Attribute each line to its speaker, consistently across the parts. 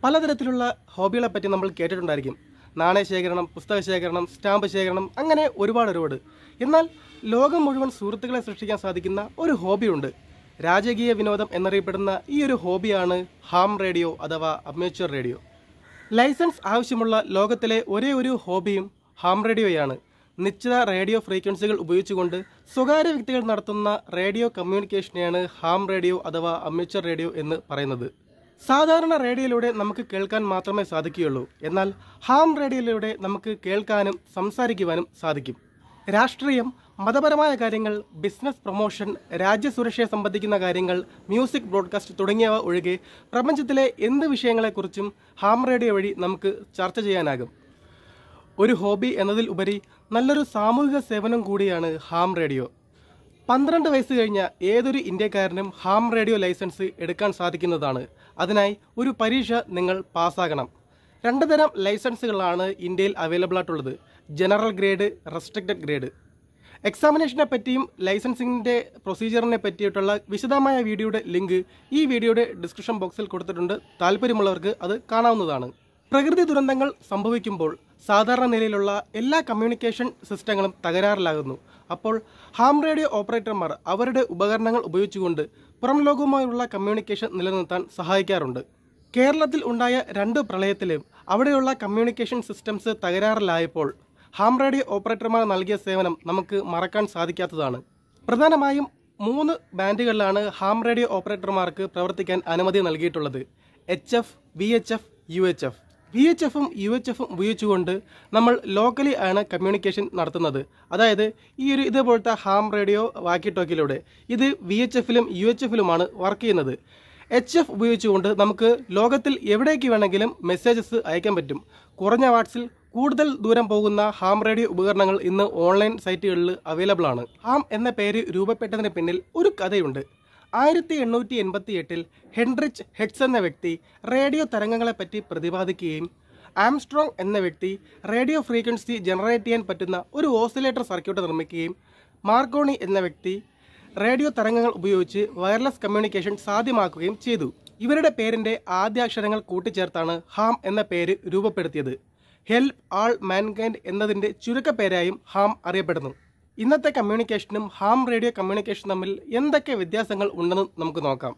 Speaker 1: പലതരത്തിലുള്ള ഹോബികളെ പറ്റി നമ്മൾ കേട്ടിട്ടുണ്ടായിരിക്കും നാണയ ശേഖരണം പുസ്തക ശേഖരണം സ്റ്റാമ്പ് ശേഖരണം അങ്ങനെ ഒരുപാട് ഒരുപാട് എന്നാൽ ലോകം മുഴുവൻ സുഹൃത്തുക്കളെ സൃഷ്ടിക്കാൻ സാധിക്കുന്ന ഒരു ഹോബിയുണ്ട് രാജകീയ വിനോദം എന്നറിയപ്പെടുന്ന ഈ ഒരു ഹോബിയാണ് ഹാം റേഡിയോ അഥവാ അമേച്വർ റേഡിയോ ലൈസൻസ് ആവശ്യമുള്ള ലോകത്തിലെ ഒരേ ഒരു ഹോബിയും ഹാം റേഡിയോയാണ് നിശ്ചിത റേഡിയോ ഫ്രീക്വൻസികൾ ഉപയോഗിച്ചുകൊണ്ട് സ്വകാര്യ വ്യക്തികൾ നടത്തുന്ന റേഡിയോ കമ്മ്യൂണിക്കേഷനെയാണ് ഹാം റേഡിയോ അഥവാ അമേച്വർ റേഡിയോ എന്ന് പറയുന്നത് സാധാരണ റേഡിയോയിലൂടെ നമുക്ക് കേൾക്കാൻ മാത്രമേ സാധിക്കുകയുള്ളൂ എന്നാൽ ഹാം റേഡിയോയിലൂടെ നമുക്ക് കേൾക്കാനും സംസാരിക്കുവാനും സാധിക്കും രാഷ്ട്രീയം മതപരമായ കാര്യങ്ങൾ ബിസിനസ് പ്രൊമോഷൻ രാജ്യസുരക്ഷയെ സംബന്ധിക്കുന്ന കാര്യങ്ങൾ മ്യൂസിക് ബ്രോഡ്കാസ്റ്റ് തുടങ്ങിയവ ഒഴികെ പ്രപഞ്ചത്തിലെ എന്ത് വിഷയങ്ങളെക്കുറിച്ചും ഹാം റേഡിയോ വഴി നമുക്ക് ചർച്ച ചെയ്യാനാകും ഒരു ഹോബി എന്നതിൽ ഉപരി നല്ലൊരു സാമൂഹിക സേവനം കൂടിയാണ് ഹാം റേഡിയോ പന്ത്രണ്ട് വയസ്സ് കഴിഞ്ഞ ഏതൊരു ഇന്ത്യക്കാരനും ഹാം റേഡിയോ ലൈസൻസ് എടുക്കാൻ സാധിക്കുന്നതാണ് അതിനായി ഒരു പരീക്ഷ നിങ്ങൾ പാസ്സാകണം രണ്ട് തരം ലൈസൻസുകളാണ് ഇന്ത്യയിൽ അവൈലബിൾ ആയിട്ടുള്ളത് ജനറൽ ഗ്രേഡ് റെസ്ട്രിക്റ്റഡ് ഗ്രേഡ് എക്സാമിനേഷനെ പറ്റിയും ലൈസൻസിങ്ങിൻ്റെ പ്രൊസീജിയറിനെ പറ്റിയിട്ടുള്ള വിശദമായ വീഡിയോയുടെ ലിങ്ക് ഈ വീഡിയോയുടെ ഡിസ്ക്രിപ്ഷൻ ബോക്സിൽ കൊടുത്തിട്ടുണ്ട് താല്പര്യമുള്ളവർക്ക് അത് കാണാവുന്നതാണ് പ്രകൃതി ദുരന്തങ്ങൾ സംഭവിക്കുമ്പോൾ സാധാരണ നിലയിലുള്ള എല്ലാ കമ്മ്യൂണിക്കേഷൻ സിസ്റ്റങ്ങളും തകരാറിലാകുന്നു അപ്പോൾ ഹാം റേഡിയോ ഓപ്പറേറ്റർമാർ അവരുടെ ഉപകരണങ്ങൾ ഉപയോഗിച്ചുകൊണ്ട് പുറം ലോകവുമായുള്ള കമ്മ്യൂണിക്കേഷൻ നിലനിർത്താൻ സഹായിക്കാറുണ്ട് കേരളത്തിൽ ഉണ്ടായ രണ്ട് പ്രളയത്തിലും അവിടെയുള്ള കമ്മ്യൂണിക്കേഷൻ സിസ്റ്റംസ് തകരാറിലായപ്പോൾ ഹാം റേഡിയോ ഓപ്പറേറ്റർമാർ നൽകിയ സേവനം നമുക്ക് മറക്കാൻ സാധിക്കാത്തതാണ് പ്രധാനമായും മൂന്ന് ബാൻഡുകളിലാണ് ഹാം റേഡിയോ ഓപ്പറേറ്റർമാർക്ക് പ്രവർത്തിക്കാൻ അനുമതി നൽകിയിട്ടുള്ളത് H F V H F U H F V H എഫും യു എച്ച് എഫും ഉപയോഗിച്ചുകൊണ്ട് നമ്മൾ ലോക്കലി ആണ് കമ്മ്യൂണിക്കേഷൻ നടത്തുന്നത് അതായത് ഈ ഒരു ഇതേപോലത്തെ ഹാം റേഡിയോ വാക്കി ടോക്കിലൂടെ ഇത് വി എച്ച് എഫിലും യു എച്ച് എഫിലുമാണ് വർക്ക് ചെയ്യുന്നത് എച്ച് എഫ് ഉപയോഗിച്ചുകൊണ്ട് നമുക്ക് ലോകത്തിൽ എവിടേക്ക് വേണമെങ്കിലും മെസ്സേജസ് അയക്കാൻ പറ്റും കുറഞ്ഞ വാട്സിൽ കൂടുതൽ ദൂരം പോകുന്ന ഹാം റേഡിയോ ഉപകരണങ്ങൾ ഇന്ന് ഓൺലൈൻ സൈറ്റുകളിൽ അവൈലബിൾ ആണ് ഹാം എന്ന പേര് രൂപപ്പെട്ടതിന് പിന്നിൽ ഒരു കഥയുണ്ട് ആയിരത്തി എണ്ണൂറ്റി എൺപത്തി എട്ടിൽ ഹെൻറിച്ച് ഹെഡ്സ് എന്ന വ്യക്തി റേഡിയോ തരംഗങ്ങളെപ്പറ്റി പ്രതിപാദിക്കുകയും ആംസ്ട്രോങ് എന്ന വ്യക്തി റേഡിയോ ഫ്രീക്വൻസി ജനറേറ്റ് ചെയ്യാൻ പറ്റുന്ന ഒരു ഓസിലേറ്റർ സർക്യൂട്ട് നിർമ്മിക്കുകയും മാർക്കോണി എന്ന വ്യക്തി റേഡിയോ തരംഗങ്ങൾ ഉപയോഗിച്ച് വയർലെസ് കമ്മ്യൂണിക്കേഷൻ സാധ്യമാക്കുകയും ചെയ്തു ഇവരുടെ പേരിന്റെ ആദ്യാക്ഷരങ്ങൾ കൂട്ടിച്ചേർത്താണ് ഹാം എന്ന പേര് രൂപപ്പെടുത്തിയത് ഹെൽപ്പ് ആൾ മാൻകൈൻഡ് എന്നതിന്റെ ചുരുക്കപ്പേരായും ഹാം അറിയപ്പെടുന്നു ഇന്നത്തെ കമ്മ്യൂണിക്കേഷനും ഹാം റേഡിയോ കമ്മ്യൂണിക്കേഷനും തമ്മിൽ എന്തൊക്കെ വ്യത്യാസങ്ങൾ ഉണ്ടെന്ന് നമുക്ക് നോക്കാം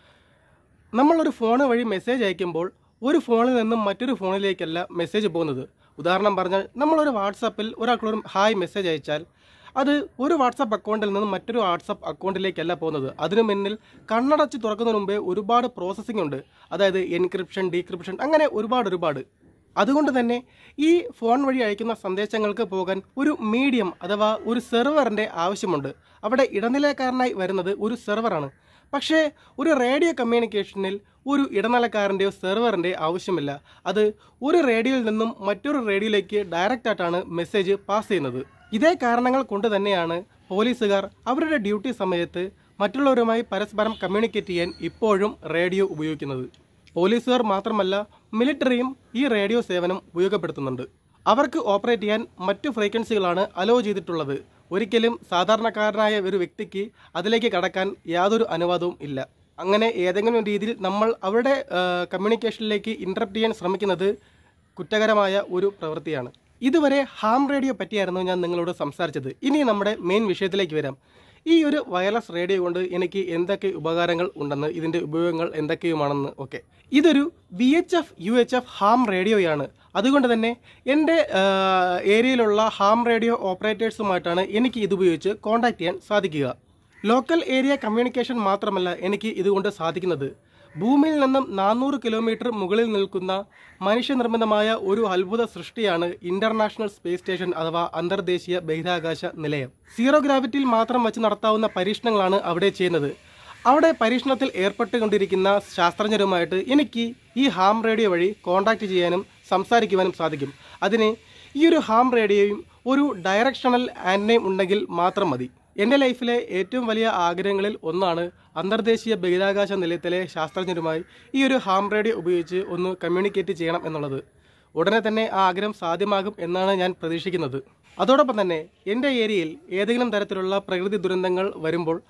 Speaker 1: നമ്മളൊരു ഫോൺ വഴി മെസ്സേജ് അയക്കുമ്പോൾ ഒരു ഫോണിൽ നിന്നും മറ്റൊരു ഫോണിലേക്കല്ല മെസ്സേജ് പോകുന്നത് ഉദാഹരണം പറഞ്ഞാൽ നമ്മളൊരു വാട്സാപ്പിൽ ഒരാൾക്കൊരു ഹായ് മെസ്സേജ് അയച്ചാൽ അത് ഒരു വാട്സാപ്പ് അക്കൗണ്ടിൽ നിന്നും മറ്റൊരു വാട്സാപ്പ് അക്കൗണ്ടിലേക്കല്ല പോകുന്നത് അതിനു മുന്നിൽ കണ്ണടച്ച് തുറക്കുന്നതിന് മുമ്പേ ഒരുപാട് പ്രോസസ്സിംഗ് ഉണ്ട് അതായത് എൻക്രിപ്ഷൻ ഡീക്രിപ്ഷൻ അങ്ങനെ ഒരുപാട് ഒരുപാട് അതുകൊണ്ട് തന്നെ ഈ ഫോൺ വഴി അയക്കുന്ന സന്ദേശങ്ങൾക്ക് പോകാൻ ഒരു മീഡിയം അഥവാ ഒരു സെർവറിൻ്റെ ആവശ്യമുണ്ട് അവിടെ ഇടനിലക്കാരനായി വരുന്നത് ഒരു സെർവറാണ് പക്ഷേ ഒരു റേഡിയോ കമ്മ്യൂണിക്കേഷനിൽ ഒരു ഇടനിലക്കാരൻ്റെയോ സെർവറിൻ്റെ ആവശ്യമില്ല അത് ഒരു റേഡിയോയിൽ നിന്നും മറ്റൊരു റേഡിയോയിലേക്ക് ഡയറക്റ്റ് ആയിട്ടാണ് മെസ്സേജ് പാസ് ചെയ്യുന്നത് ഇതേ കാരണങ്ങൾ കൊണ്ട് തന്നെയാണ് പോലീസുകാർ അവരുടെ ഡ്യൂട്ടി സമയത്ത് മറ്റുള്ളവരുമായി പരസ്പരം കമ്മ്യൂണിക്കേറ്റ് ചെയ്യാൻ ഇപ്പോഴും റേഡിയോ ഉപയോഗിക്കുന്നത് പോലീസുകാർ മാത്രമല്ല മിലിറ്ററിയും ഈ റേഡിയോ സേവനം ഉപയോഗപ്പെടുത്തുന്നുണ്ട് അവർക്ക് ഓപ്പറേറ്റ് ചെയ്യാൻ മറ്റു ഫ്രീക്വൻസികളാണ് അലോ ചെയ്തിട്ടുള്ളത് ഒരിക്കലും സാധാരണക്കാരനായ ഒരു വ്യക്തിക്ക് അതിലേക്ക് കടക്കാൻ യാതൊരു അനുവാദവും ഇല്ല അങ്ങനെ ഏതെങ്കിലും രീതിയിൽ നമ്മൾ അവരുടെ കമ്മ്യൂണിക്കേഷനിലേക്ക് ഇൻറ്ററപ്റ്റ് ചെയ്യാൻ ശ്രമിക്കുന്നത് കുറ്റകരമായ ഒരു പ്രവൃത്തിയാണ് ഇതുവരെ ഹാം റേഡിയോ പറ്റിയായിരുന്നു ഞാൻ നിങ്ങളോട് സംസാരിച്ചത് ഇനി നമ്മുടെ മെയിൻ വിഷയത്തിലേക്ക് വരാം ഈ ഒരു വയർലെസ് റേഡിയോ കൊണ്ട് എനിക്ക് എന്തൊക്കെ ഉപകാരങ്ങൾ ഉണ്ടെന്ന് ഇതിൻ്റെ ഉപയോഗങ്ങൾ എന്തൊക്കെയുമാണെന്ന് ഒക്കെ ഇതൊരു V H F U H F ham റേഡിയോയാണ് അതുകൊണ്ട് തന്നെ എൻ്റെ ആ, ഏരിയയിലുള്ള ഹാം റേഡിയോ ഓപ്പറേറ്റേഴ്സുമായിട്ടാണ് എനിക്ക് ഇതുപയോഗിച്ച് കോൺടാക്ട് ചെയ്യാൻ സാധിക്കുക ലോക്കൽ ഏരിയ കമ്മ്യൂണിക്കേഷൻ മാത്രമല്ല എനിക്ക് ഇതുകൊണ്ട് സാധിക്കുന്നത് ഭൂമിയിൽ നിന്നും നാനൂറ് കിലോമീറ്റർ മുകളിൽ നിൽക്കുന്ന മനുഷ്യനിർമ്മിതമായ ഒരു അത്ഭുത സൃഷ്ടിയാണ് ഇന്റർനാഷണൽ സ്പേസ് സ്റ്റേഷൻ അഥവാ അന്തർദേശീയ ബഹിരാകാശ നിലയം സീറോ ഗ്രാവിറ്റിയിൽ മാത്രം വെച്ച് നടത്താവുന്ന പരീക്ഷണങ്ങളാണ് അവിടെ ചെയ്യുന്നത് അവിടെ പരീക്ഷണത്തിൽ ഏർപ്പെട്ടുകൊണ്ടിരിക്കുന്ന ശാസ്ത്രജ്ഞരുമായിട്ട് എനിക്ക് ഈ ഹാം റേഡിയോ വഴി കോൺടാക്ട് ചെയ്യാനും സംസാരിക്കുവാനും സാധിക്കും അതിന് ഈ ഒരു ഹാം റേഡിയോയും ഒരു ഡയറക്ഷണൽ ആൻറ്റനയും ഉണ്ടെങ്കിൽ മാത്രം മതി എൻ്റെ ലൈഫിലെ ഏറ്റവും വലിയ ആഗ്രഹങ്ങളിൽ ഒന്നാണ് അന്തർദേശീയ ബഹിരാകാശ നിലയത്തിലെ ശാസ്ത്രജ്ഞരുമായി ഈ ഒരു ഹാം റേഡിയോ ഉപയോഗിച്ച് ഒന്ന് കമ്മ്യൂണിക്കേറ്റ് ചെയ്യണം എന്നുള്ളത് ഉടനെ തന്നെ ആ ആഗ്രഹം സാധ്യമാകും എന്നാണ് ഞാൻ പ്രതീക്ഷിക്കുന്നത് അതോടൊപ്പം തന്നെ എൻ്റെ ഏരിയയിൽ ഏതെങ്കിലും തരത്തിലുള്ള പ്രകൃതി ദുരന്തങ്ങൾ വരുമ്പോൾ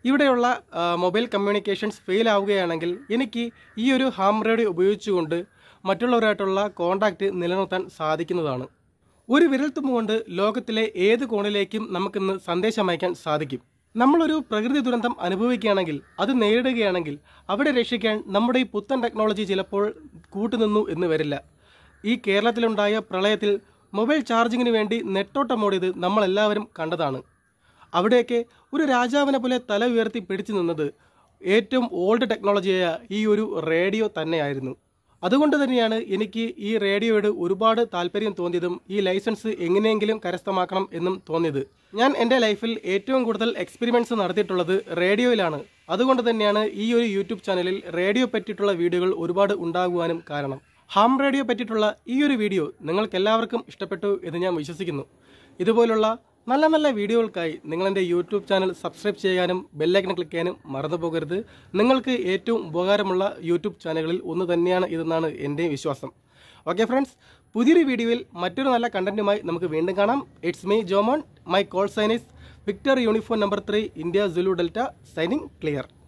Speaker 1: ഇവിടെയുള്ള ആ, മൊബൈൽ കമ്മ്യൂണിക്കേഷൻസ് ഫെയിൽ ആവുകയാണെങ്കിൽ എനിക്ക് ഈ ഒരു ഹാം റേഡിയോ ഉപയോഗിച്ചുകൊണ്ട് മറ്റുള്ളവരായിട്ടുള്ള കോണ്ടാക്റ്റ് നിലനിർത്താൻ സാധിക്കുന്നതാണ് ഒരു വിരൽത്തുമ്പ് കൊണ്ട് ലോകത്തിലെ ഏത് കോണിലേക്കും നമുക്കിന്ന് സന്ദേശം അയക്കാൻ സാധിക്കും നമ്മളൊരു പ്രകൃതി ദുരന്തം അനുഭവിക്കുകയാണെങ്കിൽ അത് നേരിടുകയാണെങ്കിൽ അവിടെ രക്ഷിക്കാൻ നമ്മുടെ ഈ പുത്തൻ ടെക്നോളജി ചിലപ്പോൾ കൂട്ടുനിന്നു എന്ന് വരില്ല ഈ കേരളത്തിലുണ്ടായ പ്രളയത്തിൽ മൊബൈൽ ചാർജിങ്ങിന് വേണ്ടി നെട്ടോട്ടമോടിയത് നമ്മളെല്ലാവരും കണ്ടതാണ് അവിടെയൊക്കെ ഒരു രാജാവിനെ പോലെ തല ഉയർത്തി പിടിച്ചു നിന്നത് ഏറ്റവും ഓൾഡ് ടെക്നോളജിയായ ഈ ഒരു റേഡിയോ തന്നെയായിരുന്നു അതുകൊണ്ട് തന്നെയാണ് എനിക്ക് ഈ റേഡിയോയോട് ഒരുപാട് താല്പര്യം തോന്നിയതും ഈ ലൈസൻസ് എങ്ങനെയെങ്കിലും കരസ്ഥമാക്കണം എന്നും തോന്നിയത് ഞാൻ എൻ്റെ ലൈഫിൽ ഏറ്റവും കൂടുതൽ എക്സ്പെരിമെൻറ്റ്സ് നടത്തിയിട്ടുള്ളത് റേഡിയോയിലാണ് അതുകൊണ്ട് തന്നെയാണ് ഈ ഒരു യൂട്യൂബ് ചാനലിൽ റേഡിയോ പറ്റിയിട്ടുള്ള വീഡിയോകൾ ഒരുപാട് ഉണ്ടാകുവാനും കാരണം ഹാം റേഡിയോ പറ്റിയിട്ടുള്ള ഈ ഒരു വീഡിയോ നിങ്ങൾക്ക് എല്ലാവർക്കും ഇഷ്ടപ്പെട്ടു എന്ന് ഞാൻ വിശ്വസിക്കുന്നു ഇതുപോലുള്ള നല്ല നല്ല വീഡിയോകൾക്കായി നിങ്ങൾ എൻ്റെ യൂട്യൂബ് ചാനൽ സബ്സ്ക്രൈബ് ചെയ്യാനും ബെല്ലൈക്കൺ ക്ലിക്ക് ചെയ്യാനും മറന്നു പോകരുത് നിങ്ങൾക്ക് ഏറ്റവും ഉപകാരമുള്ള യൂട്യൂബ് ചാനലുകളിൽ ഒന്ന് തന്നെയാണ് ഇതെന്നാണ് എൻ്റെ വിശ്വാസം ഓക്കെ ഫ്രണ്ട്സ് പുതിയൊരു വീഡിയോയിൽ മറ്റൊരു നല്ല കണ്ടന്റുമായി നമുക്ക് വീണ്ടും കാണാം it's me Jomon my call sign is Victor Uniform number three India Zulu Delta signing clear